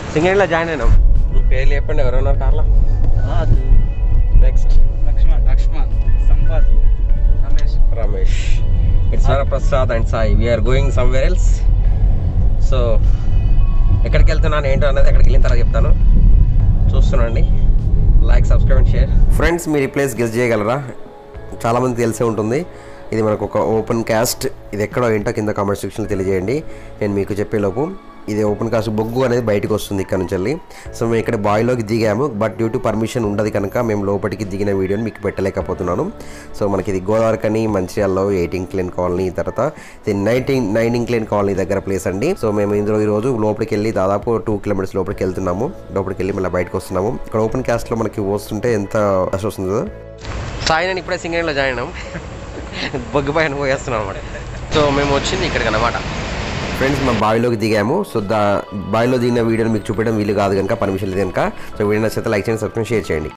సింగంలో join అయినాం మీ పేర్లు చెప్పండి ఎవరున్నారు కార్లో next Lakshman Lakshman Sampath Ramesh Ramesh it's Varaprasad and Sai we're going somewhere else so ఎక్కడికి వెళ్తున్నాను ఏంటో అన్నది అక్కడికి వెళ్ళిన తర్వాత చెప్తాను చూస్తున్నాండి like subscribe and share friends మీరు ఈ ప్లేస్ గెస్ట్ చేయగలరా చాలామంది తెలిసే ఉంటుంది ఇది మనకు ఒక ఓపెన్ క్యాస్ట్ ఇది ఎక్కడో ఏంటో కింద కామెంట్ సెక్షన్లో తెలియజేయండి నేను మీకు చెప్పేలోపు ఇది ఓపెన్ కాస్ట్ బొగ్గు అనేది బయటకు వస్తుంది ఇక్కడ నుంచి వెళ్ళి సో మేము ఇక్కడ బాయిలోకి దిగాము బట్ డ్యూ టు పర్మిషన్ ఉండదు కనుక మేము లోపలికి దిగిన వీడియోని మీకు పెట్టలేకపోతున్నాను సో మనకి ఇది గోదావరికని మంచిర్యాలలో ఎయిటింగ్ క్లీన్ కాలనీ తర్వాత ఇది నైన్టీన్ నైనింగ్ క్లీన్ కాలనీ దగ్గర ప్లేస్ అండి సో మేము ఇందులో ఈరోజు లోపలికి వెళ్ళి దాదాపు టూ కిలోమీటర్స్ లోపలికి వెళ్తున్నాము లోపలికి వెళ్ళి మళ్ళీ బయటకు వస్తున్నాము ఇక్కడ ఓపెన్ క్యాస్ట్లో మనకి వస్తుంటే ఎంత కష్టం వస్తుందో సాయి నేను ఇప్పుడే సింగర్లో జాయిన్ అయ్యాం బొగ్గు పైన పోయేస్తున్నాం అనమాట సో మేము వచ్చింది ఇక్కడికి అనమాట ఫ్రెండ్స్ మా బావిలోకి దిగాము సో దా బావిలో దిగిన వీడియోని మీకు చూపించడం వీలు కాదు కనుక పర్మిషన్ లేదు కనుక సో వీడియో నచ్చితే లైక్ చేయండి సబ్స్క్రైబ్ షేర్ చేయండి